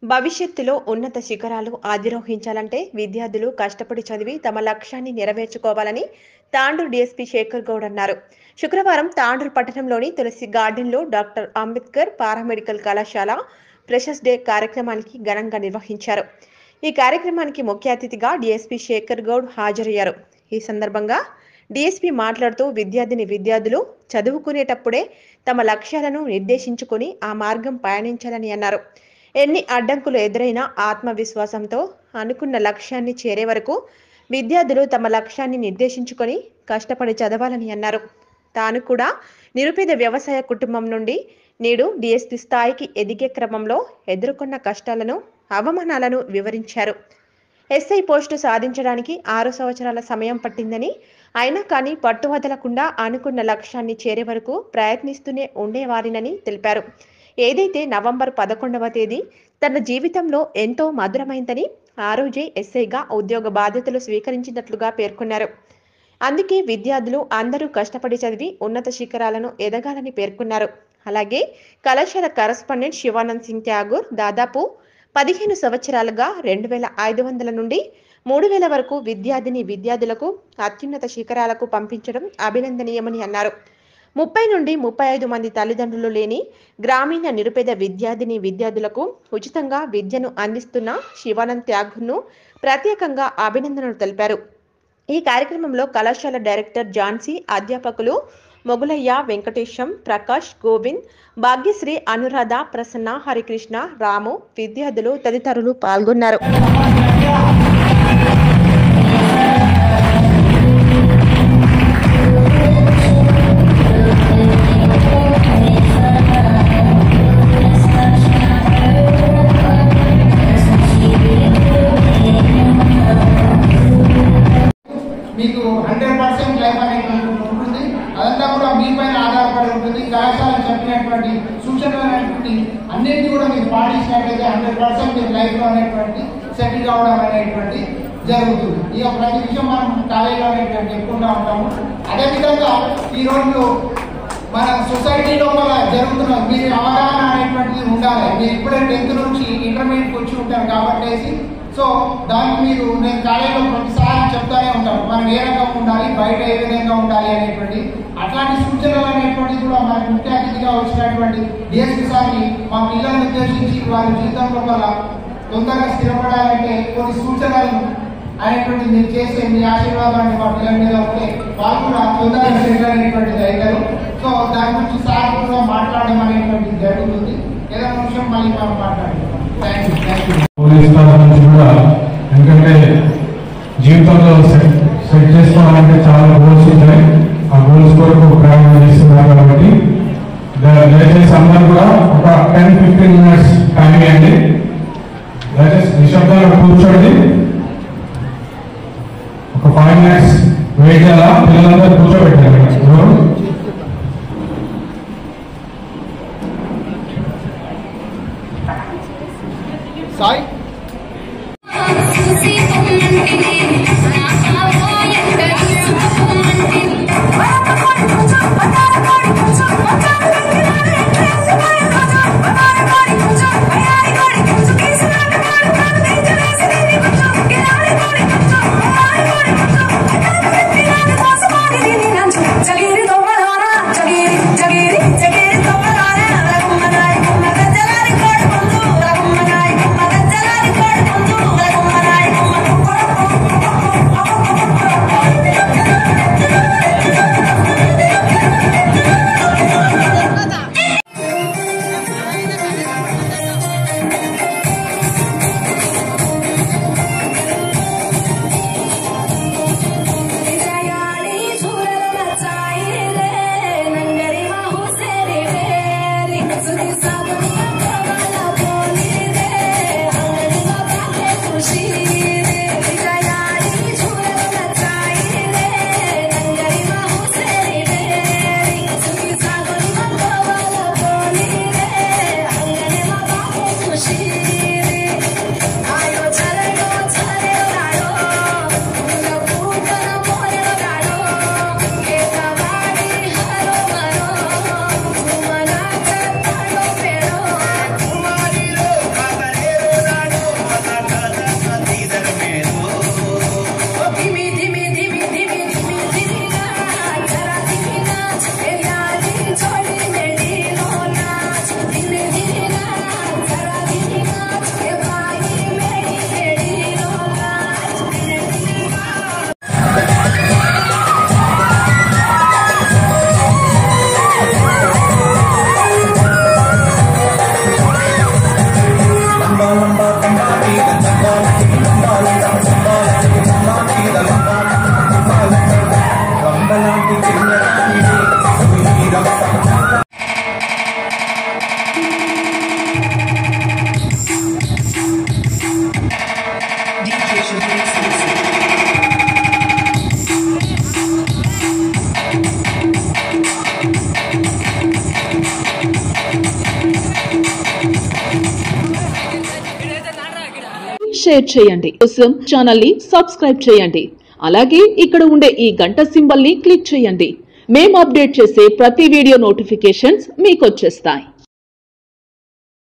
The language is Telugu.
భవిష్యత్తులో ఉన్నత శిఖరాలు అధిరోహించాలంటే విద్యార్థులు కష్టపడి చదివి తమ లక్ష్యాన్ని నెరవేర్చుకోవాలని తాండూరు డీఎస్పీ శేఖర్ గౌడ్ అన్నారు శుక్రవారం తాండూరు పట్టణంలోని తులసి గార్డెన్లో డాక్టర్ అంబేద్కర్ పారామెడికల్ కళాశాల ఫ్రెషర్స్ డే కార్యక్రమానికి ఘనంగా నిర్వహించారు ఈ కార్యక్రమానికి ముఖ్య అతిథిగా డీఎస్పీ శేఖర్ గౌడ్ హాజరయ్యారు ఈ సందర్భంగా డీఎస్పీ మాట్లాడుతూ విద్యార్థిని విద్యార్థులు చదువుకునేటప్పుడే తమ లక్ష్యాలను నిర్దేశించుకొని ఆ మార్గం పయనించాలని అన్నారు ఎన్ని అడ్డంకులు ఎదురైనా ఆత్మవిశ్వాసంతో అనుకున్న లక్ష్యాన్ని చేరే వరకు విద్యార్థులు తమ లక్ష్యాన్ని నిర్దేశించుకొని కష్టపడి చదవాలని అన్నారు తాను కూడా నిరుపేద వ్యవసాయ కుటుంబం నుండి నేడు డిఎస్పీ స్థాయికి ఎదిగే క్రమంలో ఎదుర్కొన్న కష్టాలను అవమానాలను వివరించారు ఎస్ఐ పోస్టు సాధించడానికి ఆరు సంవత్సరాల సమయం పట్టిందని అయినా కానీ పట్టు వదలకుండా అనుకున్న లక్ష్యాన్ని చేరే వరకు ప్రయత్నిస్తూనే ఉండేవారినని తెలిపారు ఏదైతే నవంబర్ పదకొండవ తేదీ తన జీవితంలో ఎంతో మధురమైందని ఆ రోజే ఎస్ఐగా ఉద్యోగ బాధ్యతలు స్వీకరించినట్లుగా పేర్కొన్నారు అందుకే విద్యార్థులు అందరూ కష్టపడి చదివి ఉన్నత శిఖరాలను ఎదగాలని పేర్కొన్నారు అలాగే కళాశాల కరస్పాండెంట్ శివానంద్ సింగ్ ఠాగూర్ దాదాపు పదిహేను సంవత్సరాలుగా రెండు వేల ఐదు వందల నుండి మూడు వేల వరకు విద్యార్థిని విద్యార్థులకు అత్యున్నత శిఖరాలకు పంపించడం అభినందనీయమని అన్నారు ముప్పై నుండి ముప్పై ఐదు మంది తల్లిదండ్రులు లేని గ్రామీణ నిరుపేద విద్యార్థిని విద్యార్థులకు ఉచితంగా విద్యను అందిస్తున్న శివానంద్ త్యాగ్ను ప్రత్యేకంగా అభినందనలు తెలిపారు ఈ కార్యక్రమంలో కళాశాల డైరెక్టర్ ఝాన్సీ అధ్యాపకులు మొగులయ్య వెంకటేశం ప్రకాష్ గోవింద్ భాగ్యశ్రీ అనురాధ ప్రసన్న హరికృష్ణ రాము విద్యార్థులు తదితరులు పాల్గొన్నారు మీకు హండ్రెడ్ పర్సెంట్ లైఫ్ అనేటువంటి ఉంటుంది అదంతా కూడా మీ పైన ఆధారపడి ఉంటుంది కళాశాల చెప్పినటువంటి సూచనలు అనేటువంటి అన్నింటినీ కూడా మీరు పాటించినట్లయితే హండ్రెడ్ పర్సెంట్ మీరు లైఫ్లో అనేటువంటి సెటిల్ కావడం అనేటువంటి జరుగుతుంది ఇక ప్రతి విషయం మనం కాలేజీలో అనేటువంటి చెప్పుకుంటూ ఉంటాము అదేవిధంగా ఈ రోజు మన సొసైటీ లోపల జరుగుతున్న మీరు అవగాహన అనేటువంటిది ఉండాలి మీరు ఇప్పుడే టెన్త్ నుంచి ఇంటర్మీడియట్కి వచ్చి ఉంటారు కాబట్టి సో దానికి మీరు నేను కాలేజీలో ప్రతిసారి చెప్తానే ఉంటాను మనం ఏ రకంగా ఉండాలి బయట ఏ విధంగా ఉండాలి అనేటువంటి అట్లాంటి సూచనలు అనేటువంటిది కూడా మనకి ముఖ్య అతిథిగా వచ్చినటువంటి డిఎస్పీ సార్ని మా పిల్లల్ని ఉద్దేశించి వారి జీవితం లోపల తొందరగా స్థిరపడాలంటే కొన్ని సూచనలను అనేటువంటి మీరు చేసే మీ ఆశీర్వాదాన్ని మా పిల్లల మీద ఉంటే వాళ్ళు కూడా తొందరగా సెటిల్ అనేటువంటిది అవుతారు సో దాని గురించి సార్ కూడా మాట్లాడడం అనేటువంటిది జరుగుతుంది ఏదైనా విషయం మళ్ళీ మనం మాట్లాడుకుందాం thank you thank you police staff నుంచి కూడా ఎందుకంటే జీవితంలో సెట్ సెట్ చేసుకోవాలంటే చాలా గోల్స్ ఉంటాయి ఆ గోల్స్ కొరకు ప్రయాణం చేస్తున్నారు కాబట్టి ద- దయచేసి అందరూ కూడా ఒక టెన్ ఫిఫ్టీన్ మినిట్స్ టైం ఇవ్వండి దయచేసి నిశ్శబ్దంగా కూర్చోండి ఒక ఫైవ్ మినిట్స్ వెయిట్ చేయాలా పిల్లలందరూ కూర్చోబెట్టాలి ఎవరు? సాయి చూసి పొమ్మంటిని నా కాబోయే పొమ్మంటిని పరపకోడి కొంచెం పటారకోడి కొంచెం పటారకోడి కొంచెం పటారకోడి కొంచెం అయారి కోడి కొంచెం కేసరాట కోడి కాదు తెంచలేసి కొంచెం షేర్ చేయండి కోసం ఛానల్ ని సబ్స్క్రైబ్ చేయండి అలాగే ఇక్కడ ఉండే ఈ గంట సింబల్ ని క్లిక్ చేయండి మేము అప్డేట్ చేసే ప్రతి వీడియో నోటిఫికేషన్స్ మీకు వచ్చేస్తాయి